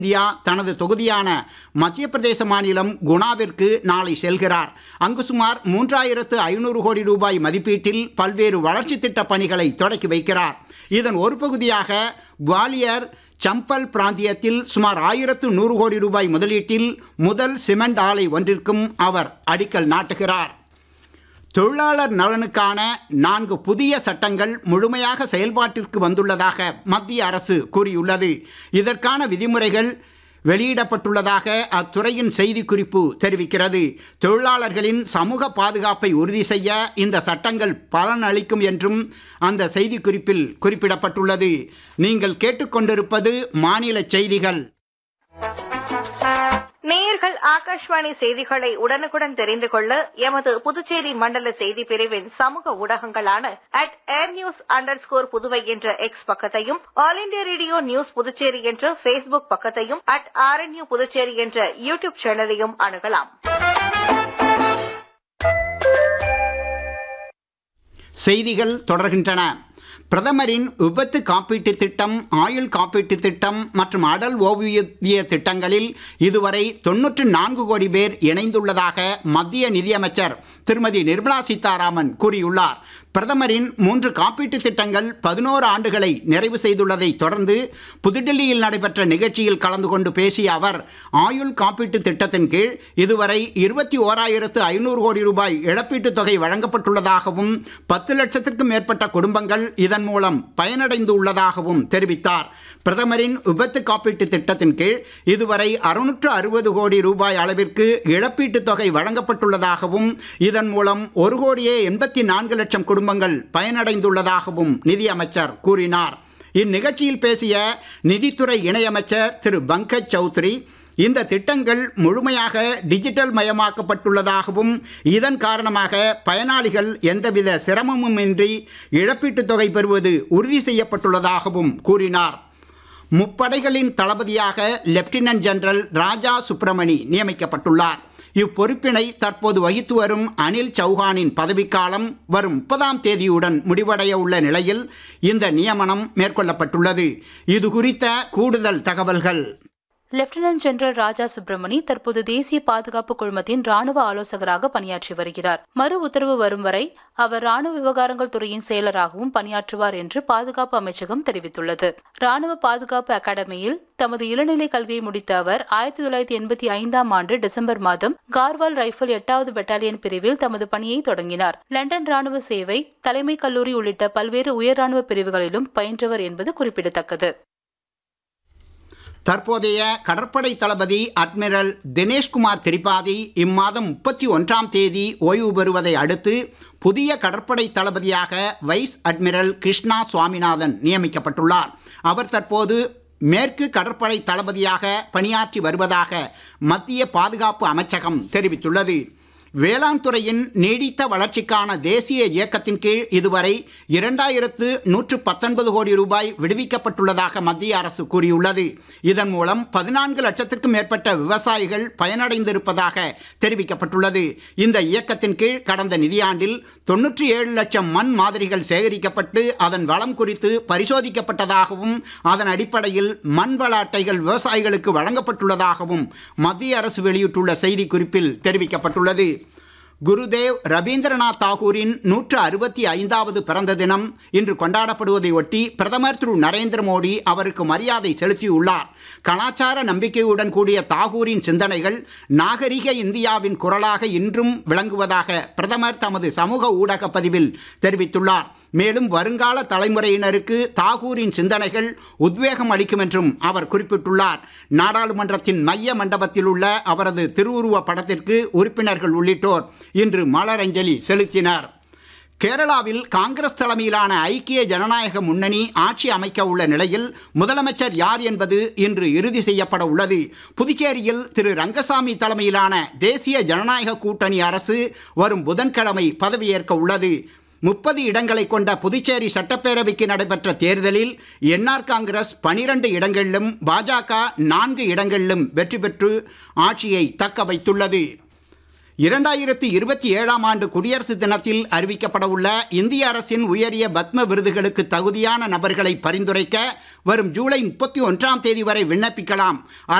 India தனது தொகுதியான மத்திய பிரதேச மாநிலம் குணாவிற்கு நாளை செல்கிறார் அங்கு சுமார் மூன்றாயிரத்து ஐநூறு கோடி ரூபாய் மதிப்பீட்டில் பல்வேறு வளர்ச்சி திட்ட பணிகளை தொடக்கி வைக்கிறார் இதன் ஒரு பகுதியாக குவாலியர் சம்பல் பிராந்தியத்தில் சுமார் ஆயிரத்து நூறு கோடி ரூபாய் முதலீட்டில் முதல் சிமெண்ட் ஆலை ஒன்றிற்கும் அவர் அடிக்கல் நாட்டுகிறார் தொழிலாளர் நலனுக்கான நான்கு புதிய சட்டங்கள் முழுமையாக செயல்பாட்டிற்கு வந்துள்ளதாக மத்திய அரசு கூறியுள்ளது இதற்கான விதிமுறைகள் வெளியிடப்பட்டுள்ளதாக அத்துறையின் செய்திக்குறிப்பு தெரிவிக்கிறது தொழிலாளர்களின் சமூக பாதுகாப்பை உறுதி செய்ய இந்த சட்டங்கள் பலனளிக்கும் என்றும் அந்த செய்திக்குறிப்பில் குறிப்பிடப்பட்டுள்ளது நீங்கள் கேட்டுக்கொண்டிருப்பது மாநில செய்திகள் நேயர்கள் ஆகாஷ்வாணி செய்திகளை உடனுக்குடன் தெரிந்து கொள்ள எமது புதுச்சேரி மண்டல செய்தி பிரிவின் சமூக ஊடகங்களான at air news underscore Puduvai என்ற எக்ஸ் பக்கத்தையும் all India radio news Puducherry என்ற ஃபேஸ்புக் பக்கத்தையும் அட் ஆர்என்யூ புதுச்சேரி என்ற யூ டியூப் சேனலையும் அணுகலாம் செய்திகள் தொடர்கின்றன பிரதமரின் விபத்து காப்பீட்டு திட்டம் ஆயுள் காப்பீட்டு திட்டம் மற்றும் அடல் ஓய்வூதிய திட்டங்களில் இதுவரை தொன்னூற்று நான்கு கோடி பேர் இணைந்துள்ளதாக மத்திய நிதியமைச்சர் திருமதி நிர்மலா சீதாராமன் கூறியுள்ளார் பிரதமரின் மூன்று காப்பீட்டு திட்டங்கள் பதினோரு ஆண்டுகளை நிறைவு செய்துள்ளதை தொடர்ந்து புதுடில்லியில் நடைபெற்ற நிகழ்ச்சியில் கலந்து கொண்டு பேசிய அவர் ஆயுள் காப்பீட்டு திட்டத்தின் கீழ் இதுவரை இருபத்தி ஓராயிரத்து ஐநூறு கோடி ரூபாய் இழப்பீட்டுத் தொகை வழங்கப்பட்டுள்ளதாகவும் பத்து லட்சத்திற்கும் மேற்பட்ட குடும்பங்கள் இதன் மூலம் பயனடைந்துள்ளதாகவும் தெரிவித்தார் பிரதமரின் விபத்து காப்பீட்டு திட்டத்தின் கீழ் இதுவரை அறுநூற்று அறுபது கோடி ரூபாய் அளவிற்கு இழப்பீட்டுத் தொகை வழங்கப்பட்டுள்ளதாகவும் இதன் மூலம் ஒரு கோடியே எண்பத்தி நான்கு லட்சம் குடும்பங்கள் பயனடைந்துள்ளதாகவும் நிதியமைச்சர் கூறினார் இந்நிகழ்ச்சியில் பேசிய நிதித்துறை இணையமைச்சர் திரு பங்கஜ் சௌத்ரி இந்த திட்டங்கள் முழுமையாக டிஜிட்டல் மயமாக்கப்பட்டுள்ளதாகவும் இதன் காரணமாக பயனாளிகள் எந்தவித சிரமமுமின்றி இழப்பீட்டுத் தொகை பெறுவது உறுதி செய்யப்பட்டுள்ளதாகவும் கூறினார் முப்படைகளின் தளபதியாக லெப்டினன்ட் ஜெனரல் ராஜா சுப்பிரமணி நியமிக்கப்பட்டுள்ளார் இப்பொறுப்பினை தற்போது வகித்து வரும் அனில் சௌஹானின் பதவிக்காலம் வரும் முப்பதாம் தேதியுடன் முடிவடைய உள்ள நிலையில் இந்த நியமனம் மேற்கொள்ளப்பட்டுள்ளது இது குறித்த கூடுதல் தகவல்கள் லெப்டினன்ட் ஜெனரல் ராஜா சுப்பிரமணி தற்போது தேசிய பாதுகாப்பு குழுமத்தின் ராணுவ ஆலோசகராக பணியாற்றி வருகிறார் மறு உத்தரவு வரும் வரை அவர் ராணுவ விவகாரங்கள் துறையின் செயலராகவும் பணியாற்றுவார் என்று பாதுகாப்பு அமைச்சகம் தெரிவித்துள்ளது ராணுவ பாதுகாப்பு அகாடமியில் தமது இளநிலை கல்வியை முடித்த அவர் ஆயிரத்தி தொள்ளாயிரத்தி எண்பத்தி ஐந்தாம் ஆண்டு டிசம்பர் மாதம் கார்வால் ரைஃபிள் எட்டாவது பெட்டாலியன் பிரிவில் தமது பணியை தொடங்கினார் லண்டன் ராணுவ சேவை தலைமை கல்லூரி உள்ளிட்ட பல்வேறு உயர் ராணுவ பிரிவுகளிலும் பயின்றவர் என்பது குறிப்பிடத்தக்கது தற்போதைய கடற்படை தளபதி அட்மிரல் தினேஷ்குமார் திரிபாதி இம்மாதம் முப்பத்தி ஒன்றாம் தேதி ஓய்வு பெறுவதை அடுத்து புதிய கடற்படை தளபதியாக வைஸ் அட்மிரல் கிருஷ்ணா சுவாமிநாதன் நியமிக்கப்பட்டுள்ளார் அவர் தற்போது மேற்கு கடற்படை தளபதியாக பணியாற்றி வருவதாக மத்திய பாதுகாப்பு அமைச்சகம் தெரிவித்துள்ளது வேளாண் துறையின் நீடித்த வளர்ச்சிக்கான தேசிய இயக்கத்தின் கீழ் இதுவரை இரண்டாயிரத்து நூற்று பத்தொன்பது கோடி ரூபாய் விடுவிக்கப்பட்டுள்ளதாக மத்திய அரசு கூறியுள்ளது இதன் மூலம் பதினான்கு லட்சத்திற்கும் மேற்பட்ட விவசாயிகள் பயனடைந்திருப்பதாக தெரிவிக்கப்பட்டுள்ளது இந்த இயக்கத்தின் கீழ் கடந்த நிதியாண்டில் தொன்னூற்றி ஏழு லட்சம் மண் மாதிரிகள் சேகரிக்கப்பட்டு அதன் வளம் குறித்து பரிசோதிக்கப்பட்டதாகவும் அதன் அடிப்படையில் மண் வள அட்டைகள் விவசாயிகளுக்கு வழங்கப்பட்டுள்ளதாகவும் மத்திய அரசு வெளியிட்டுள்ள செய்திக்குறிப்பில் தெரிவிக்கப்பட்டுள்ளது குருதேவ் ரவீந்திரநாத் தாகூரின் நூற்று அறுபத்தி ஐந்தாவது பிறந்த தினம் இன்று கொண்டாடப்படுவதை ஒட்டி பிரதமர் திரு நரேந்திர மோடி அவருக்கு மரியாதை செலுத்தியுள்ளார் கலாச்சார நம்பிக்கையுடன் கூடிய தாகூரின் சிந்தனைகள் நாகரிக இந்தியாவின் குரலாக இன்றும் விளங்குவதாக பிரதமர் தமது சமூக ஊடக பதிவில் தெரிவித்துள்ளார் மேலும் வருங்கால தலைமுறையினருக்கு தாகூரின் சிந்தனைகள் உத்வேகம் அளிக்கும் என்றும் அவர் குறிப்பிட்டுள்ளார் நாடாளுமன்றத்தின் மைய மண்டபத்தில் உள்ள அவரது திருவுருவ படத்திற்கு உறுப்பினர்கள் உள்ளிட்டோர் இன்று மலரஞ்சலி செலுத்தினர் கேரளாவில் காங்கிரஸ் தலைமையிலான ஐக்கிய ஜனநாயக முன்னணி ஆட்சி அமைக்க உள்ள நிலையில் முதலமைச்சர் யார் என்பது இன்று இறுதி செய்யப்பட உள்ளது புதுச்சேரியில் திரு ரங்கசாமி தலைமையிலான தேசிய ஜனநாயக கூட்டணி அரசு வரும் புதன்கிழமை பதவியேற்க உள்ளது முப்பது இடங்களை கொண்ட புதுச்சேரி சட்டப்பேரவைக்கு நடைபெற்ற தேர்தலில் என்ஆர் காங்கிரஸ் பனிரெண்டு இடங்களிலும் பாஜக நான்கு இடங்களிலும் வெற்றி பெற்று ஆட்சியை தக்க வைத்துள்ளது இரண்டாயிரத்தி இருபத்தி ஏழாம் ஆண்டு குடியரசு தினத்தில் அறிவிக்கப்பட உள்ள இந்திய அரசின் உயரிய பத்ம விருதுகளுக்கு தகுதியான நபர்களை பரிந்துரைக்க வரும் ஜூலை முப்பத்தி ஒன்றாம் தேதி வரை விண்ணப்பிக்கலாம்